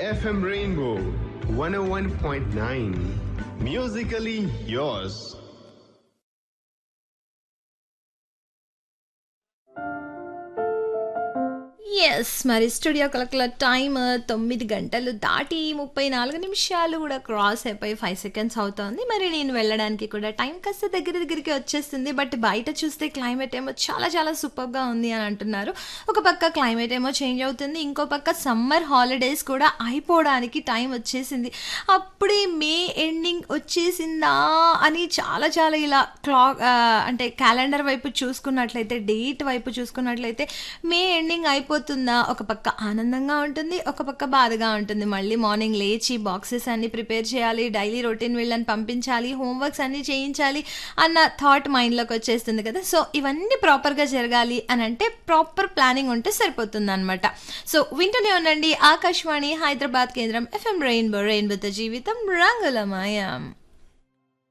FM Rainbow 101.9. Musically yours. Yes మరి studio కలకల time తొమ్మిది గంటలు దాటి ముప్పై నాలుగు నిమిషాలు కూడా క్రాస్ అయిపోయి ఫైవ్ సెకండ్స్ అవుతోంది మరి నేను వెళ్ళడానికి కూడా టైం కాస్త దగ్గర దగ్గరికి వచ్చేస్తుంది బట్ బయట చూస్తే క్లైమేట్ ఏమో చాలా చాలా సూపర్గా ఉంది అని అంటున్నారు ఒక పక్క క్లైమేట్ ఏమో చేంజ్ అవుతుంది ఇంకో పక్క సమ్మర్ హాలిడేస్ కూడా అయిపోవడానికి టైం వచ్చేసింది అప్పుడే మే ఎండింగ్ వచ్చేసిందా అని చాలా చాలా ఇలా క్లాక్ అంటే క్యాలెండర్ వైపు చూసుకున్నట్లయితే డేట్ వైపు చూసుకున్నట్లయితే మే ఎండింగ్ అయిపోతుందా ఒక పక్క ఆనందంగా ఉంటుంది ఒక పక్క బాధగా ఉంటుంది మళ్ళీ మార్నింగ్ లేచి బాక్సెస్ అన్ని ప్రిపేర్ చేయాలి డైలీ రొటీన్ వీళ్ళని పంపించాలి హోంవర్క్స్ అన్ని చేయించాలి అన్న థాట్ మైండ్లోకి వచ్చేస్తుంది కదా సో ఇవన్నీ ప్రాపర్గా జరగాలి అని అంటే ప్రాపర్ ప్లానింగ్ ఉంటే సరిపోతుంది అనమాట సో వింటూనే ఉండండి ఆకాశవాణి హైదరాబాద్ కేంద్రం ఎఫ్ఎం రెయిన్బో రెయిన్బోతో జీవితం రంగులమయం